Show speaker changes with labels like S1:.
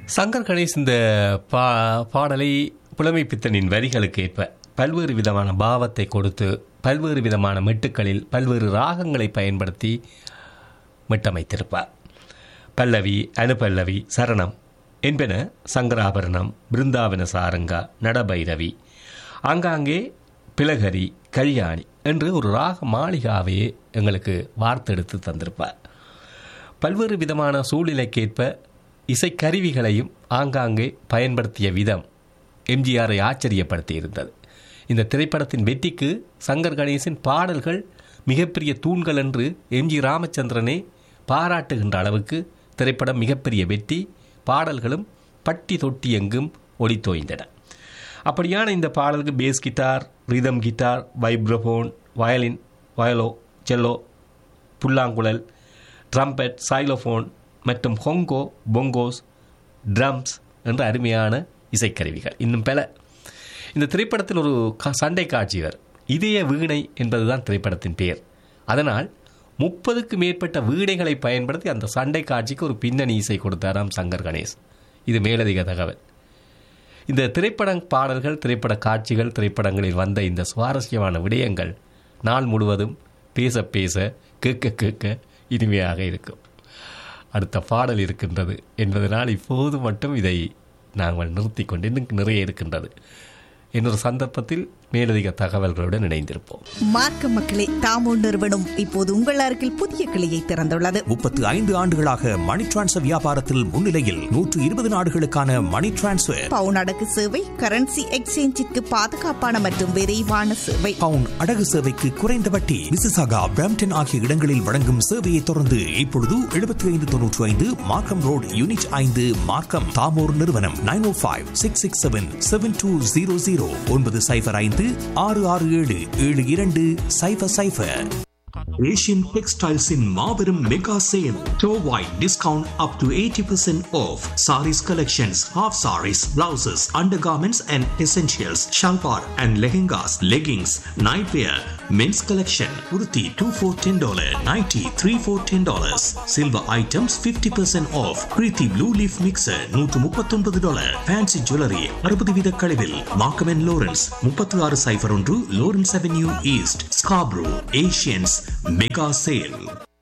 S1: சங்கர் கணேஷ் இந்த பா பாடலை புலமைப்பித்தனின் வரிகளுக்கு ஏற்ப பல்வேறு விதமான பாவத்தை கொடுத்து பல்வேறு விதமான மெட்டுக்களில் பல்வேறு ராகங்களை பயன்படுத்தி மிட்டமைத்திருப்பார் பல்லவி அனுபல்லவி சரணம் என்பன சங்கராபரணம் பிருந்தாவன சாரங்கா நடபைரவி ஆங்காங்கே பிளகரி கல்யாணி என்று ஒரு ராக மாளிகாவையே எங்களுக்கு வார்த்தெடுத்து தந்திருப்பார் பல்வேறு விதமான சூழ்நிலைக்கேற்ப இசைக்கருவிகளையும் ஆங்காங்கே பயன்படுத்திய விதம் எம்ஜிஆரை ஆச்சரியப்படுத்தி இருந்தது இந்த திரைப்படத்தின் வெற்றிக்கு சங்கர் கணேசின் பாடல்கள் மிகப்பெரிய தூண்கள் என்று எம்ஜி ராமச்சந்திரனே பாராட்டுகின்ற அளவுக்கு திரைப்படம் மிகப்பெரிய வெற்றி பாடல்களும் பட்டி தொட்டி எங்கும் ஒளித்தோய்ந்தன அப்படியான இந்த பாடலுக்கு bass guitar rhythm guitar vibraphone violin viola cello புல்லாங்குழல் ட்ரம்பெட் சைலோஃபோன் மற்றும் ஹொங்கோ பொங்கோஸ் ட்ரம்ஸ் என்ற அருமையான இசைக்கருவிகள் இன்னும் பல இந்த திரைப்படத்தில் ஒரு க- சண்டை காட்சி வரும் இதய வீணை என்பதுதான் திரைப்படத்தின் பெயர் அதனால் முப்பதுக்கு மேற்பட்ட வீணைகளை பயன்படுத்தி அந்த சண்டை காட்சிக்கு ஒரு பின்னணி இசை கொடுத்தாராம் சங்கர் கணேஷ் இது மேலதிக தகவல் இந்த திரைப்பட பாடல்கள் திரைப்பட காட்சிகள் திரைப்படங்களில் வந்த இந்த சுவாரஸ்யமான விடயங்கள் நாள் முழுவதும் பேச பேச கேட்க கேட்க இனிமையாக இருக்கும் அடுத்த பாடல் இருக்கின்றது என்பதனால் இப்போது மட்டும் இதை நாங்கள் நிறுத்திக் கொண்டு இன்னும் நிறைய இருக்கின்றது இன்னொரு சந்தர்ப்பத்தில் மேலதிக தகவல்களுடன் இணைந்திருப்போம்
S2: மார்க்க மக்களே தாமோ நிறுவனம் இப்போது உங்கள் அருகில் புதிய கிளையை திறந்துள்ளது
S3: முப்பத்து ஐந்து ஆண்டுகளாக மணி டிரான்ஸ்ஃபர் வியாபாரத்தில் முன்னிலையில் நூற்று இருபது நாடுகளுக்கான மணி டிரான்ஸ்ஃபர்
S2: பவுன் அடகு சேவை கரன்சி எக்ஸ்சேஞ்சிற்கு பாதுகாப்பான மற்றும் விரைவான சேவை
S3: பவுன் அடகு சேவைக்கு குறைந்த வட்டி மிசிசாகா பிரம்டன் ஆகிய இடங்களில் வழங்கும் சேவையை தொடர்ந்து இப்பொழுது எழுபத்தி ஐந்து தொன்னூற்றி ஐந்து மார்க்கம் ரோடு யூனிட் ஐந்து மார்க்கம் தாமோர் நிறுவனம் nine O five six six seven seven two zero zero ஒன்பது சைஃபர் ஐந்து ஆறு ஆறு ஏழு ஏழு இரண்டு சைஃபர் சைஃபர் ஏஷியன் டெக்ஸ்டைல்ஸின் மாபெரும் மெகா சேல் டோவாய் discount up to eighty percent off sarees collections half sarees blouses under garments and essentials shalwar and lehengas leggings night wear men's collection உருத்தி two for ten dollar nighty three for ten dollars silver items fifty percent off Preethi blue leaf mixer நூற்று முப்பத்தொன்பது dollar fancy jewellery அறுபது வீத கழிவில் Markham and Lawrence முப்பத்தி ஆறு cipher ஒன்று Lawrence avenue east Scarborough Asians mega sale